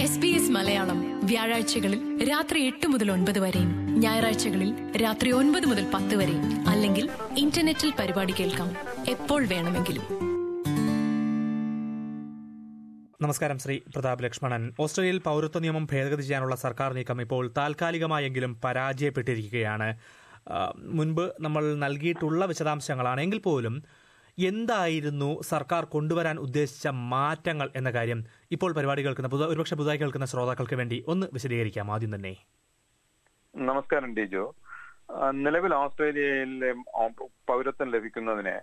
S B S Malayalam വ്യാഴാഴ്ചകളിൽ രാത്രി എട്ട് മുതൽ ഒൻപത് വരെയും ഞായറാഴ്ചകളിൽ രാത്രി ഒൻപത് മുതൽ പത്ത് വരെയും അല്ലെങ്കിൽ ഇന്റർനെറ്റിൽ പരിപാടി കേൾക്കാം എപ്പോൾ വേണമെങ്കിലും നമസ്കാരം ശ്രീ പ്രതാപ് ലക്ഷ്മണൻ ഓസ്ട്രേലിയയിൽ പൗരത്വ നിയമം ഭേദഗതി ചെയ്യാനുള്ള സർക്കാർ നീക്കം ഇപ്പോൾ താൽക്കാലികമായെങ്കിലും പരാജയപ്പെട്ടിരിക്കുകയാണ് ആ, മുൻപ് നമ്മൾ നൽകിയിട്ടുള്ള വിശദാംശങ്ങളാണ് എങ്കിൽ പോലും എന്തായിരുന്നു സർക്കാർ കൊണ്ടുവരാൻ ഉദ്ദേശിച്ച മാറ്റങ്ങൾ എന്ന കാര്യം ഇപ്പോൾ പരിപാടി കേൾക്കുന്ന പുതു- ഒരുപക്ഷെ പുതുതായി കേൾക്കുന്ന ശ്രോതാക്കൾക്ക് വേണ്ടി ഒന്ന് വിശദീകരിക്കാം ആദ്യം തന്നെ നമസ്കാരം ഡിജോ ആ, നിലവിൽ ഓസ്ട്രേലിയയിലെ ഓ- പൗരത്വം ലഭിക്കുന്നതിന്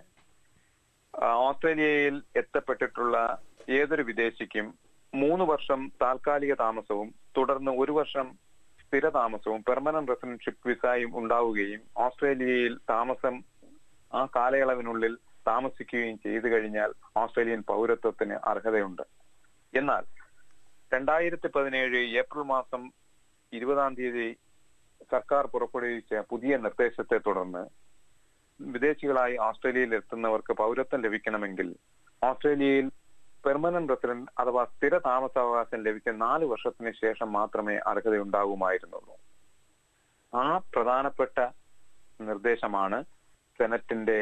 ആ, ഓസ്ട്രേലിയയിൽ എത്തപ്പെട്ടിട്ടുള്ള ഏതൊരു വിദേശിക്കും മൂന്ന് വർഷം താൽക്കാലിക താമസവും തുടർന്ന് ഒരു വർഷം സ്ഥിര താമസവും പെർമനന്റ് റെസിഡൻഷിപ്പ് വിസയും ഉണ്ടാവുകയും ഓസ്ട്രേലിയയിൽ താമസം ആ കാലയളവിനുള്ളിൽ താമസിക്കുകയും ചെയ്തു കഴിഞ്ഞാൽ ഓസ്ട്രേലിയൻ പൗരത്വത്തിന് അർഹതയുണ്ട് എന്നാൽ രണ്ടായിരത്തി പതിനേഴ് ഏപ്രിൽ മാസം ഇരുപതാം തീയതി സർക്കാർ പുറപ്പെടുവിച്ച പുതിയ നിർദ്ദേശത്തെ തുടർന്ന് വിദേശികളായി ഓസ്ട്രേലിയയിൽ എത്തുന്നവർക്ക് പൗരത്വം ലഭിക്കണമെങ്കിൽ ഓസ്ട്രേലിയയിൽ പെർമനന്റ് റെസിഡന്റ് അഥവാ സ്ഥിര താമസാവകാശം ലഭിച്ച നാല് വർഷത്തിന് ശേഷം മാത്രമേ അർഹതയുണ്ടാകുമായിരുന്നുള്ളൂ ആ പ്രധാനപ്പെട്ട നിർദ്ദേശമാണ് സെനറ്റിന്റെ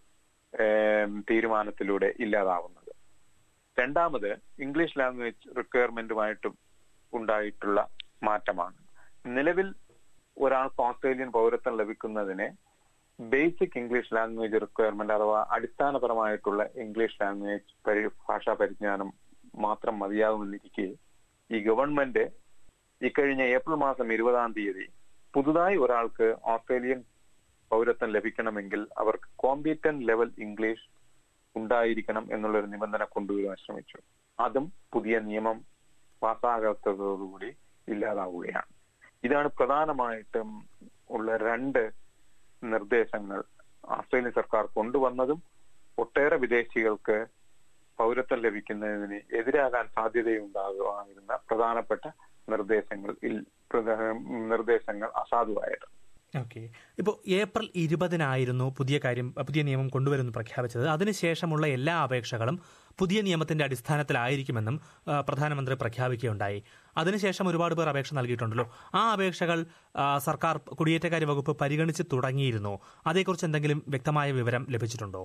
ഏം, തീരുമാനത്തിലൂടെ ഇല്ലാതാവുന്നത് രണ്ടാമത് ഇംഗ്ലീഷ് ലാംഗ്വേജ് റിക്വയർമെന്റുമായിട്ടും ഉണ്ടായിട്ടുള്ള മാറ്റമാണ് നിലവിൽ ഒരാൾക്ക് ഓസ്ട്രേലിയൻ പൗരത്വം ലഭിക്കുന്നതിന് ബേസിക് ഇംഗ്ലീഷ് ലാംഗ്വേജ് റിക്വയർമെന്റ് അഥവാ അടിസ്ഥാനപരമായിട്ടുള്ള ഇംഗ്ലീഷ് ലാംഗ്വേജ് പരി ഭാഷാ പരിജ്ഞാനം മാത്രം മതിയാകുമെന്നിരിക്കെ ഈ ഗവൺമെന്റ് ഇക്കഴിഞ്ഞ ഏപ്രിൽ മാസം ഇരുപതാം തീയതി പുതുതായി ഒരാൾക്ക് ഓസ്ട്രേലിയൻ പൗരത്വം ലഭിക്കണമെങ്കിൽ അവർക്ക് കോമ്പീറ്റന്റ് ലെവൽ ഇംഗ്ലീഷ് ഉണ്ടായിരിക്കണം എന്നുള്ളൊരു നിബന്ധന കൊണ്ടുവരുവാൻ ശ്രമിച്ചു അതും പുതിയ നിയമം പാസ്സാകാത്തതോടുകൂടി ഇല്ലാതാവുകയാണ് ഇതാണ് പ്രധാനമായിട്ടും ഉള്ള രണ്ട് നിർദ്ദേശങ്ങൾ ഓസ്ട്രേലിയൻ സർക്കാർ കൊണ്ടുവന്നതും ഒട്ടേറെ വിദേശികൾക്ക് പൗരത്വം ലഭിക്കുന്നതിന് എതിരാകാൻ സാധ്യതയുണ്ടാകുവായിരുന്ന പ്രധാനപ്പെട്ട നിർദ്ദേശങ്ങൾ ഇൽ- പ്രധാ- നിർദ്ദേശങ്ങൾ അസാധുവായത് ഓക്കെ ഇപ്പോൾ ഏപ്രിൽ ഇരുപതിനായിരുന്നു പുതിയ കാര്യം പുതിയ നിയമം കൊണ്ടുവരുമെന്ന് പ്രഖ്യാപിച്ചത് അതിനുശേഷമുള്ള എല്ലാ അപേക്ഷകളും പുതിയ നിയമത്തിന്റെ അടിസ്ഥാനത്തിലായിരിക്കുമെന്നും ആ, പ്രധാനമന്ത്രി പ്രഖ്യാപിക്കുകയുണ്ടായി അതിനുശേഷം ഒരുപാട് പേർ അപേക്ഷ നൽകിയിട്ടുണ്ടല്ലോ ആ അപേക്ഷകൾ ആ, സർക്കാർ കുടിയേറ്റക്കാര്യ വകുപ്പ് പരിഗണിച്ച് തുടങ്ങിയിരുന്നു അതേക്കുറിച്ച് എന്തെങ്കിലും വ്യക്തമായ വിവരം ലഭിച്ചിട്ടുണ്ടോ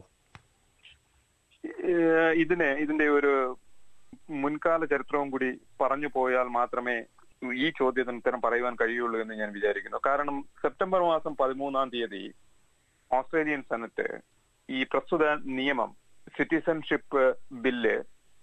ഏഹ് ഇതിന് ഇതിന്റെ ഒരു മുൻകാല ചരിത്രവും കൂടി പറഞ്ഞു പോയാൽ മാത്രമേ ഈ ചോദ്യത്തിന് ഉത്തരം പറയുവാൻ കഴിയുള്ളൂ എന്ന് ഞാൻ വിചാരിക്കുന്നു കാരണം സെപ്റ്റംബർ മാസം പതിമൂന്നാം തീയതി ഓസ്ട്രേലിയൻ സെനറ്റ് ഈ പ്രസ്തുത നിയമം സിറ്റിസൺഷിപ്പ് ബില്ല്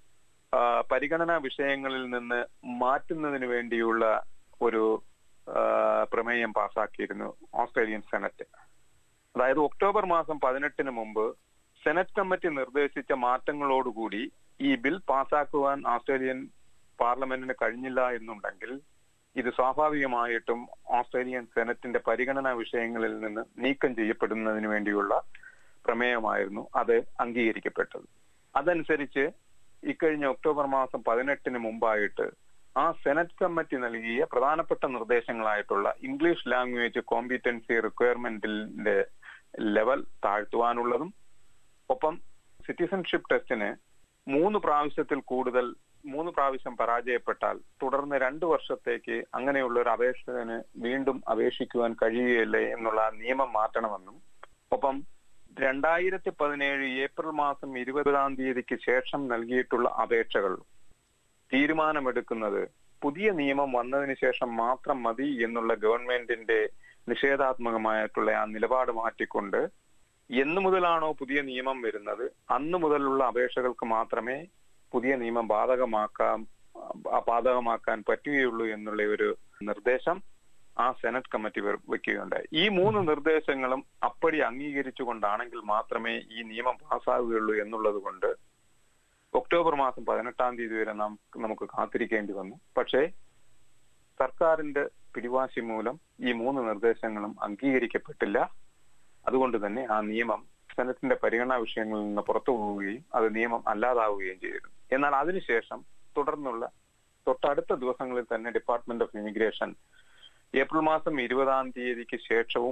ആ, പരിഗണനാ വിഷയങ്ങളിൽ നിന്ന് മാറ്റുന്നതിന് വേണ്ടിയുള്ള ഒരു ആ, പ്രമേയം പാസാക്കിയിരുന്നു ഓസ്ട്രേലിയൻ സെനറ്റ് അതായത് ഒക്ടോബർ മാസം പതിനെട്ടിന് മുമ്പ് സെനറ്റ് കമ്മിറ്റി നിർദ്ദേശിച്ച മാറ്റങ്ങളോടുകൂടി ഈ ബിൽ പാസാക്കുവാൻ ഓസ്ട്രേലിയൻ പാർലമെന്റിന് കഴിഞ്ഞില്ല എന്നുണ്ടെങ്കിൽ ഇത് സ്വാഭാവികമായിട്ടും ഓസ്ട്രേലിയൻ സെനറ്റിന്റെ പരിഗണനാ വിഷയങ്ങളിൽ നിന്ന് നീക്കം ചെയ്യപ്പെടുന്നതിന് വേണ്ടിയുള്ള പ്രമേയമായിരുന്നു അത് അംഗീകരിക്കപ്പെട്ടത് അതനുസരിച്ച് ഇക്കഴിഞ്ഞ ഒക്ടോബർ മാസം പതിനെട്ടിന് മുമ്പായിട്ട് ആ സെനറ്റ് കമ്മിറ്റി നൽകിയ പ്രധാനപ്പെട്ട നിർദ്ദേശങ്ങളായിട്ടുള്ള ഇംഗ്ലീഷ് ലാംഗ്വേജ് കോമ്പിറ്റൻസി റിക്വയർമെന്റിന്റെ ലെവൽ താഴ്ത്തുവാനുള്ളതും ഒപ്പം സിറ്റിസൺഷിപ്പ് ടെസ്റ്റിന് മൂന്ന് പ്രാവശ്യത്തിൽ കൂടുതൽ മൂന്ന് പ്രാവശ്യം പരാജയപ്പെട്ടാൽ തുടർന്ന് രണ്ടു വർഷത്തേക്ക് അങ്ങനെയുള്ള ഒരു അപേക്ഷകന് വീണ്ടും അപേക്ഷിക്കുവാൻ കഴിയുകയില്ലേ എന്നുള്ള ആ നിയമം മാറ്റണമെന്നും ഒപ്പം രണ്ടായിരത്തി പതിനേഴ് ഏപ്രിൽ മാസം ഇരുപതാം തീയതിക്ക് ശേഷം നൽകിയിട്ടുള്ള അപേക്ഷകൾ തീരുമാനമെടുക്കുന്നത് പുതിയ നിയമം വന്നതിന് ശേഷം മാത്രം മതി എന്നുള്ള ഗവൺമെന്റിന്റെ നിഷേധാത്മകമായിട്ടുള്ള ആ നിലപാട് മാറ്റിക്കൊണ്ട് എന്ന് മുതലാണോ പുതിയ നിയമം വരുന്നത് അന്ന് മുതലുള്ള അപേക്ഷകൾക്ക് മാത്രമേ പുതിയ നിയമം ബാധകമാക്കാം ആ, ബാധകമാക്കാൻ പറ്റുകയുള്ളൂ എന്നുള്ള ഒരു നിർദ്ദേശം ആ സെനറ്റ് കമ്മിറ്റി വെ- വെക്കുകയുണ്ടായി ഈ മൂന്ന് നിർദ്ദേശങ്ങളും അപ്പടി അംഗീകരിച്ചുകൊണ്ടാണെങ്കിൽ മാത്രമേ ഈ നിയമം പാസ്സാവുകയുള്ളൂ എന്നുള്ളത് കൊണ്ട് ഒക്ടോബർ മാസം പതിനെട്ടാം തീയതി വരെ നാം നമുക്ക് കാത്തിരിക്കേണ്ടി വന്നു പക്ഷേ സർക്കാരിന്റെ പിടിവാശി മൂലം ഈ മൂന്ന് നിർദ്ദേശങ്ങളും അംഗീകരിക്കപ്പെട്ടില്ല അതുകൊണ്ട് തന്നെ ആ നിയമം സെനറ്റിന്റെ പരിഗണനാ വിഷയങ്ങളിൽ നിന്ന് പുറത്തു പോവുകയും അത് നിയമം അല്ലാതാവുകയും ചെയ്തിരുന്നു എന്നാൽ അതിനുശേഷം തുടർന്നുള്ള തൊട്ടടുത്ത ദിവസങ്ങളിൽ തന്നെ ഡിപ്പാർട്ട്മെന്റ് ഓഫ് ഇമിഗ്രേഷൻ ഏപ്രിൽ മാസം ഇരുപതാം തീയതിക്ക് ശേഷവും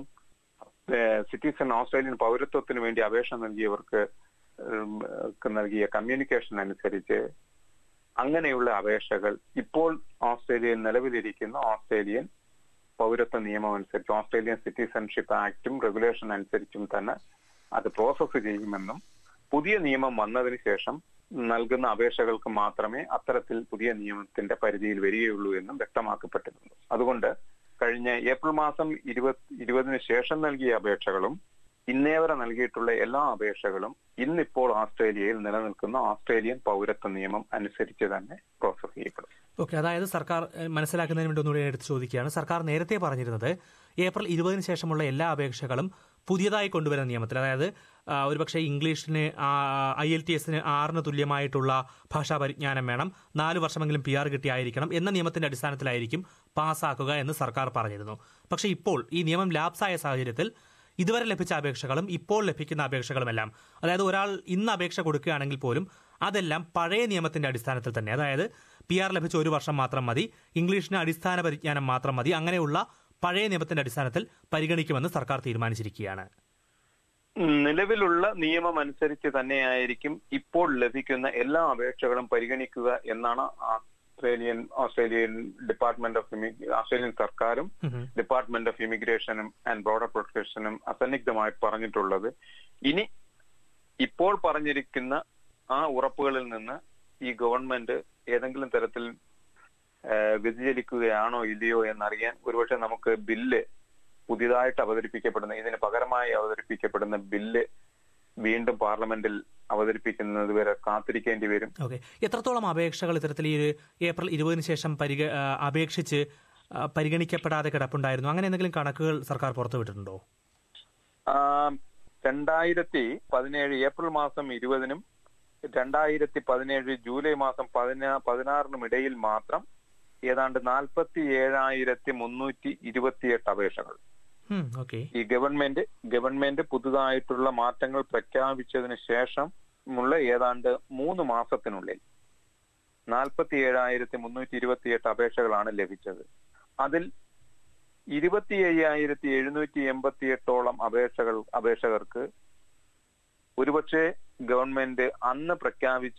ഏഹ്, സിറ്റിസൺ ഓസ്ട്രേലിയൻ പൗരത്വത്തിന് വേണ്ടി അപേക്ഷ നൽകിയവർക്ക് ഉം, ക്ക് നൽകിയ കമ്മ്യൂണിക്കേഷൻ അനുസരിച്ച് അങ്ങനെയുള്ള അപേക്ഷകൾ ഇപ്പോൾ ഓസ്ട്രേലിയയിൽ നിലവിലിരിക്കുന്ന ഓസ്ട്രേലിയൻ പൗരത്വ നിയമം അനുസരിച്ച് ഓസ്ട്രേലിയൻ സിറ്റിസൺഷിപ്പ് ആക്ടും റെഗുലേഷൻ അനുസരിച്ചും തന്നെ അത് പ്രോസസ്സ് ചെയ്യുമെന്നും പുതിയ നിയമം വന്നതിന് ശേഷം നൽകുന്ന അപേക്ഷകൾക്ക് മാത്രമേ അത്തരത്തിൽ പുതിയ നിയമത്തിന്റെ പരിധിയിൽ വരികയുള്ളൂ എന്നും വ്യക്തമാക്കപ്പെട്ടിട്ടുണ്ട് അതുകൊണ്ട് കഴിഞ്ഞ ഏപ്രിൽ മാസം ഇരുപത് ഇരുപതിന് ശേഷം നൽകിയ അപേക്ഷകളും ഇന്നേ വരെ നൽകിയിട്ടുള്ള എല്ലാ അപേക്ഷകളും ഇന്നിപ്പോൾ ഓസ്ട്രേലിയയിൽ നിലനിൽക്കുന്ന ഓസ്ട്രേലിയൻ പൗരത്വ നിയമം അനുസരിച്ച് തന്നെ പ്രോസസ് ചെയ്യപ്പെടും ഓക്കെ അതായത് സർക്കാർ ഏഹ്, മനസ്സിലാക്കുന്നതിന് വേണ്ടി ഒന്നുകൂടി എടുത്ത് ചോദിക്കുകയാണ് സർക്കാർ നേരത്തെ പറഞ്ഞിരുന്നത് ഏപ്രിൽ ഇരുപതിന് ശേഷമുള്ള എല്ലാ അപേക്ഷകളും പുതിയതായി കൊണ്ടുവരുന്ന നിയമത്തിൽ അതായത് ആ, ഒരുപക്ഷെ ഇംഗ്ലീഷിന് ഐ എൽ ടി എസിന് ആറിന് തുല്യമായിട്ടുള്ള ഭാഷാ പരിജ്ഞാനം വേണം നാല് വർഷമെങ്കിലും പി ആർ കിട്ടിയായിരിക്കണം എന്ന നിയമത്തിന്റെ അടിസ്ഥാനത്തിലായിരിക്കും പാസ്സാക്കുക എന്ന് സർക്കാർ പറഞ്ഞിരുന്നു പക്ഷേ ഇപ്പോൾ ഈ നിയമം ലാപ്സായ സാഹചര്യത്തിൽ ഇതുവരെ ലഭിച്ച അപേക്ഷകളും ഇപ്പോൾ ലഭിക്കുന്ന അപേക്ഷകളുമെല്ലാം അതായത് ഒരാൾ ഇന്ന് അപേക്ഷ കൊടുക്കുകയാണെങ്കിൽ പോലും അതെല്ലാം പഴയ നിയമത്തിന്റെ അടിസ്ഥാനത്തിൽ തന്നെ അതായത് പി ആർ ലഭിച്ച ഒരു വർഷം മാത്രം മതി ഇംഗ്ലീഷിന് അടിസ്ഥാന പരിജ്ഞാനം മാത്രം മതി അങ്ങനെയുള്ള പഴയ നിയമത്തിന്റെ അടിസ്ഥാനത്തിൽ പരിഗണിക്കുമെന്ന് സർക്കാർ തീരുമാനിച്ചിരിക്കുകയാണ് നിലവിലുള്ള നിയമം അനുസരിച്ച് തന്നെയായിരിക്കും ഇപ്പോൾ ലഭിക്കുന്ന എല്ലാ അപേക്ഷകളും പരിഗണിക്കുക എന്നാണ് Australian Australian department of Australian സർക്കാരും ഉം. ഡിപ്പാർട്ട്മെന്റ് ഓഫ് ഇമിഗ്രേഷനും ആൻഡ് ബോർഡർ പ്രൊട്ടക്ഷനും അസന്നിഗ്ധമായി പറഞ്ഞിട്ടുള്ളത് ഇനി ഇപ്പോൾ പറഞ്ഞിരിക്കുന്ന ആ ഉറപ്പുകളിൽ നിന്ന് ഈ ഗവൺമെന്റ് ഏതെങ്കിലും തരത്തിൽ ആ, വ്യതിചലിക്കുകയാണോ ഇല്ലയോ എന്നറിയാൻ ഒരുപക്ഷെ നമുക്ക് ബില്ല് പുതിയതായിട്ട് അവതരിപ്പിക്കപ്പെടുന്ന ഇതിന് പകരമായി അവതരിപ്പിക്കപ്പെടുന്ന ബില്ല് വീണ്ടും പാർലമെന്റിൽ അവതരിപ്പിക്കുന്നത് വരെ കാത്തിരിക്കേണ്ടി വരും ഓക്കെ എത്രത്തോളം അപേക്ഷകൾ ഇത്തരത്തിൽ ഈ ഒരു ഏപ്രിൽ ഇരുപതിന് ശേഷം പരിഗ ആ, അപേക്ഷിച്ച് ആ, പരിഗണിക്കപ്പെടാതെ കിടപ്പുണ്ടായിരുന്നു അങ്ങനെ എന്തെങ്കിലും കണക്കുകൾ സർക്കാർ പുറത്തുവിട്ടിട്ടുണ്ടോ ആ, രണ്ടായിരത്തി പതിനേഴ് ഏപ്രിൽ മാസം ഇരുപതിനും രണ്ടായിരത്തി പതിനേഴ് ജൂലൈ മാസം പതിനാ പതിനാറിനും ഇടയിൽ മാത്രം ഏതാണ്ട് നാൽപ്പത്തി ഏഴായിരത്തി മുന്നൂറ്റി ഇരുപത്തിയെട്ട് അപേക്ഷകൾ ഓക്കെ ഈ ഗവൺമെന്റ് ഗവൺമെന്റ് പുതുതായിട്ടുള്ള മാറ്റങ്ങൾ പ്രഖ്യാപിച്ചതിന് ശേഷം ഉള്ള ഏതാണ്ട് മൂന്ന് മാസത്തിനുള്ളിൽ നാൽപ്പത്തി ഏഴായിരത്തി മുന്നൂറ്റി ഇരുപത്തിയെട്ട് അപേക്ഷകളാണ് ലഭിച്ചത് അതിൽ ഇരുപത്തി അയ്യായിരത്തി എഴുന്നൂറ്റി എൺപത്തിയെട്ടോളം അപേക്ഷകൾ അപേക്ഷകർക്ക് ഒരുപക്ഷെ ഗവൺമെന്റ് അന്ന് പ്രഖ്യാപിച്ച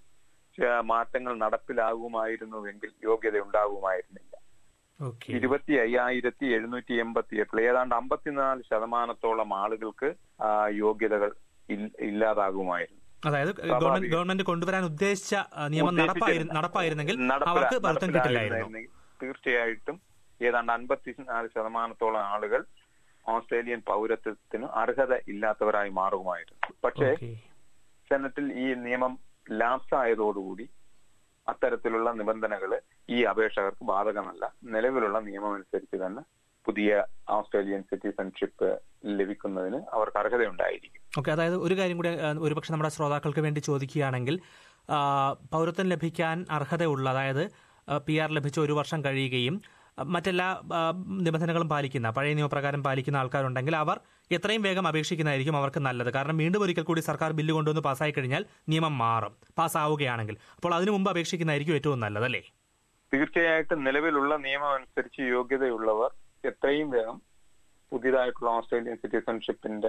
ച- മാറ്റങ്ങൾ നടപ്പിലാകുമായിരുന്നുവെങ്കിൽ യോഗ്യത ഉണ്ടാകുമായിരുന്നില്ല ഓക്കെ ഇരുപത്തി അയ്യായിരത്തി എഴുന്നൂറ്റി എൺപത്തി എട്ടിൽ ഏതാണ്ട് അമ്പത്തിനാല് ശതമാനത്തോളം ആളുകൾക്ക് ആ യോഗ്യതകൾ ഇൽ- ഇല്ലാതാകുമായിരുന്നു അതായത് ഗവൺമെന്റ് ഗവൺമെന്റ് കൊണ്ടുവരാൻ ഉദ്ദേശിച്ച ആ, നിയമം നടപ്പായിരു- നടപ്പായിരുന്നെങ്കിൽ നടപ്പിലാ- അവർക്ക് പൗരത്വം കിട്ടില്ലായിരുന്നു നടപ്പിലായിരുന്നെങ്കിൽ തീർച്ചയായിട്ടും ഏതാണ്ട് അൻപത്തിനാല് ശതമാനത്തോളം ആളുകൾ ഓസ്ട്രേലിയൻ പൗരത്വത്തിന് അർഹത ഇല്ലാത്തവരായി മാറുമായിരുന്നു പക്ഷേ ഓക്കെ സെനറ്റിൽ ഈ നിയമം ലാപ്സ് ആയതോടുകൂടി അത്തരത്തിലുള്ള നിബന്ധനകൾ ഈ അപേക്ഷകർക്ക് ബാധകമല്ല നിലവിലുള്ള നിയമം അനുസരിച്ച് തന്നെ പുതിയ ഓസ്ട്രേലിയൻ സിറ്റിസൺഷിപ്പ് ലഭിക്കുന്നതിന് അവർക്ക് അർഹതയുണ്ടായിരിക്കും ഓക്കെ അതായത് ഒരു കാര്യം കൂടി ആ, ഒരുപക്ഷെ നമ്മുടെ ശ്രോതാക്കൾക്ക് വേണ്ടി ചോദിക്കുകയാണെങ്കിൽ ആ, പൗരത്വം ലഭിക്കാൻ അർഹതയുള്ള അതായത് പി ആർ ലഭിച്ച ഒരു വർഷം കഴിയുകയും ആ, മറ്റെല്ലാ ആ, നിബന്ധനകളും പാലിക്കുന്ന പഴയ നിയമപ്രകാരം പാലിക്കുന്ന ആൾക്കാരുണ്ടെങ്കിൽ അവർ എത്രയും വേഗം അപേക്ഷിക്കുന്നതായിരിക്കും അവർക്ക് നല്ലത് കാരണം വീണ്ടും ഒരിക്കൽ കൂടി സർക്കാർ ബില്ല് കൊണ്ടുവന്ന് പാസ്സായി കഴിഞ്ഞാൽ നിയമം മാറും പാസ്സാവുകയാണെങ്കിൽ അപ്പോൾ അതിനു മുമ്പ് അപേക്ഷിക്കുന്നതായിരിക്കും ഏറ്റവും നല്ലത് അല്ലേ തീർച്ചയായിട്ടും നിലവിലുള്ള നിയമം അനുസരിച്ച് യോഗ്യതയുള്ളവർ എത്രയും വേഗം പുതിയതായിട്ടുള്ള ഓസ്ട്രേലിയൻ സിറ്റിസൺഷിപ്പിന്റെ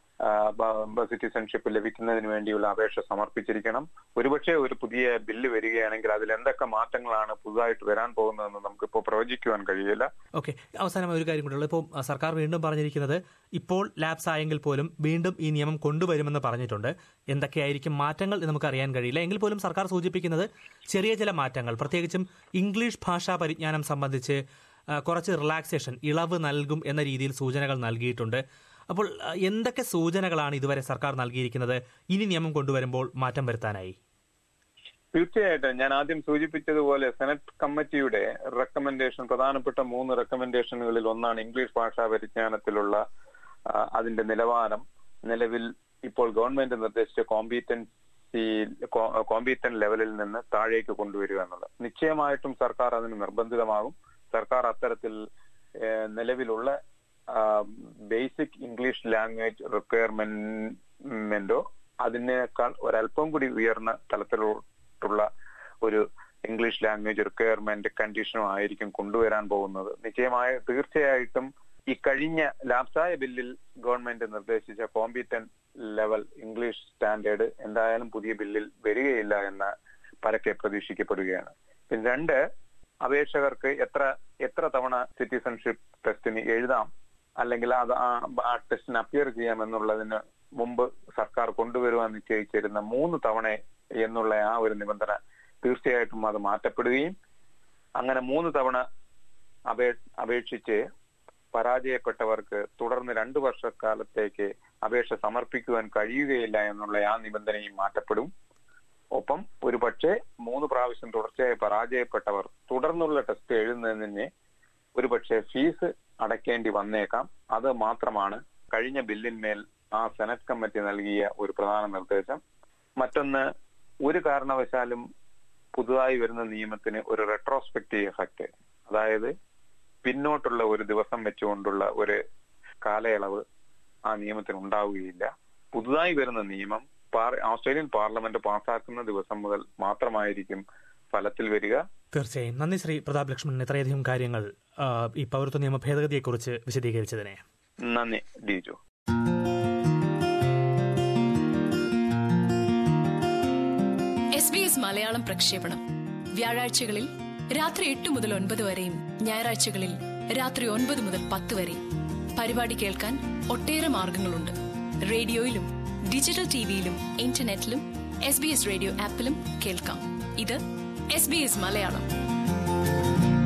സിറ്റിസൺഷിപ്പ് ലഭിക്കുന്നതിന് വേണ്ടിയുള്ള അപേക്ഷ സമർപ്പിച്ചിരിക്കണം ഒരുപക്ഷെ ഒരു പുതിയ ബില്ല് വരികയാണെങ്കിൽ അതിൽ എന്തൊക്കെ മാറ്റങ്ങളാണ് പുതുതായിട്ട് വരാൻ പോകുന്നതെന്ന് നമുക്കിപ്പോൾ പ്രവചിക്കുവാൻ കഴിയില്ല ഓക്കെ അവസാനമായി ഒരു കാര്യം കൂടിയുള്ളൂ ഇപ്പോൾ അഹ്, സർക്കാർ വീണ്ടും പറഞ്ഞിരിക്കുന്നത് ഇപ്പോൾ ലാപ്സ് ആയെങ്കിൽ പോലും വീണ്ടും ഈ നിയമം കൊണ്ടുവരുമെന്ന് പറഞ്ഞിട്ടുണ്ട് എന്തൊക്കെയായിരിക്കും മാറ്റങ്ങൾ എന്ന് നമുക്ക് അറിയാൻ കഴിയില്ല എങ്കിൽ പോലും സർക്കാർ സൂചിപ്പിക്കുന്നത് ചെറിയ ചില മാറ്റങ്ങൾ പ്രത്യേകിച്ചും ഇംഗ്ലീഷ് ഭാഷാ പരിജ്ഞാനം സംബന്ധിച്ച് അഹ്, കുറച്ച് റിലാക്സേഷൻ ഇളവ് നൽകും എന്ന രീതിയിൽ സൂചനകൾ നൽകിയിട്ടുണ്ട് അപ്പോൾ അഹ്, എന്തൊക്കെ സൂചനകളാണ് ഇതുവരെ സർക്കാർ നൽകിയിരിക്കുന്നത് ഇനി നിയമം കൊണ്ടുവരുമ്പോൾ മാറ്റം വരുത്താനായി തീർച്ചയായിട്ടും ഞാൻ ആദ്യം സൂചിപ്പിച്ചതുപോലെ സെനറ്റ് കമ്മിറ്റിയുടെ റെക്കമെൻഡേഷൻ പ്രധാനപ്പെട്ട മൂന്ന് റെക്കമെൻഡേഷനുകളിൽ ഒന്നാണ് ഇംഗ്ലീഷ് ഭാഷാ പരിജ്ഞാനത്തിലുള്ള ആ, അതിന്റെ നിലവാരം നിലവിൽ ഇപ്പോൾ ഗവൺമെന്റ് നിർദ്ദേശിച്ച കോമ്പീറ്റൻസി കോമ്പീറ്റന്റ് ലെവലിൽ നിന്ന് താഴേക്ക് കൊണ്ടുവരിക എന്നുള്ളത് നിശ്ചയമായിട്ടും സർക്കാർ അതിന് നിർബന്ധിതമാകും സർക്കാർ അത്തരത്തിൽ ഏ, നിലവിലുള്ള ബേസിക് ഇംഗ്ലീഷ് ലാംഗ്വേജ് റിക്വയർമെന്റോ അതിനേക്കാൾ ഒരല്പം കൂടി ഉയർന്ന തലത്തിലോട്ടുള്ള ഒരു ഇംഗ്ലീഷ് ലാംഗ്വേജ് റിക്വയർമെന്റ് കണ്ടീഷനും ആയിരിക്കും കൊണ്ടുവരാൻ പോകുന്നത് നിശ്ചയമായ തീർച്ചയായിട്ടും ഈ കഴിഞ്ഞ ലാപ്സായ ബില്ലിൽ ഗവൺമെന്റ് നിർദ്ദേശിച്ച കോമ്പീറ്റന്റ് ലെവൽ ഇംഗ്ലീഷ് സ്റ്റാൻഡേർഡ് എന്തായാലും പുതിയ ബില്ലിൽ വരികയില്ല എന്ന പരക്കെ പ്രതീക്ഷിക്കപ്പെടുകയാണ് പിന്നെ രണ്ട് അപേക്ഷകർക്ക് എത്ര എത്ര തവണ സിറ്റിസൺഷിപ്പ് ടെസ്റ്റിന് എഴുതാം അല്ലെങ്കിൽ അത് ആ- ആ ടെസ്റ്റിന് അപ്പിയർ ചെയ്യാം എന്നുള്ളതിന് മുമ്പ് സർക്കാർ കൊണ്ടുവരുവാൻ നിശ്ചയിച്ചിരുന്ന മൂന്ന് തവണ എന്നുള്ള ആ ഒരു നിബന്ധന തീർച്ചയായിട്ടും അത് മാറ്റപ്പെടുകയും അങ്ങനെ മൂന്ന് തവണ അപേ അപേക്ഷിച്ച് പരാജയപ്പെട്ടവർക്ക് തുടർന്ന് രണ്ടു വർഷക്കാലത്തേക്ക് അപേക്ഷ സമർപ്പിക്കുവാൻ കഴിയുകയില്ല എന്നുള്ള ആ നിബന്ധനയും മാറ്റപ്പെടും ഒപ്പം ഒരു പക്ഷേ മൂന്ന് പ്രാവശ്യം തുടർച്ചയായി പരാജയപ്പെട്ടവർ തുടർന്നുള്ള ടെസ്റ്റ് എഴുതുന്നതിന് ഒരു പക്ഷേ ഫീസ് അടയ്ക്കേണ്ടി വന്നേക്കാം അത് മാത്രമാണ് കഴിഞ്ഞ ബില്ലിന്മേൽ ആ സെനറ്റ് കമ്മിറ്റി നൽകിയ ഒരു പ്രധാന നിർദ്ദേശം മറ്റൊന്ന് ഒരു കാരണവശാലും പുതുതായി വരുന്ന നിയമത്തിന് ഒരു റെട്രോസ്പെക്റ്റീവ് എഫക്ട് അതായത് പിന്നോട്ടുള്ള ഒരു ദിവസം വെച്ചുകൊണ്ടുള്ള ഒരു കാലയളവ് ആ നിയമത്തിന് ഉണ്ടാവുകയില്ല പുതുതായി വരുന്ന നിയമം പാർ- ഓസ്ട്രേലിയൻ പാർലമെന്റ് പാസാക്കുന്ന ദിവസം മുതൽ മാത്രമായിരിക്കും ഫലത്തിൽ വരിക തീർച്ചയായും നന്ദി ശ്രീ പ്രതാപ് ലക്ഷ്മണൻ ഇത്രയധികം കാര്യങ്ങൾ ആ, ഈ പൗരത്വ നിയമ ഭേദഗതിയെക്കുറിച്ച് വിശദീകരിച്ചതിനെ നന്ദി Diju S B S Malayalam പ്രക്ഷേപണം വ്യാഴാഴ്ചകളിൽ രാത്രി എട്ട് മുതൽ ഒൻപത് വരെയും ഞായറാഴ്ചകളിൽ രാത്രി ഒൻപത് മുതൽ പത്ത് വരെയും പരിപാടി കേൾക്കാൻ ഒട്ടേറെ മാർഗങ്ങളുണ്ട് റേഡിയോയിലും ഡിജിറ്റൽ ടിവിയിലും ഇന്റർനെറ്റിലും എസ് ബി എസ് റേഡിയോ ആപ്പിലും കേൾക്കാം ഇത് എസ് ബി എസ് മലയാളം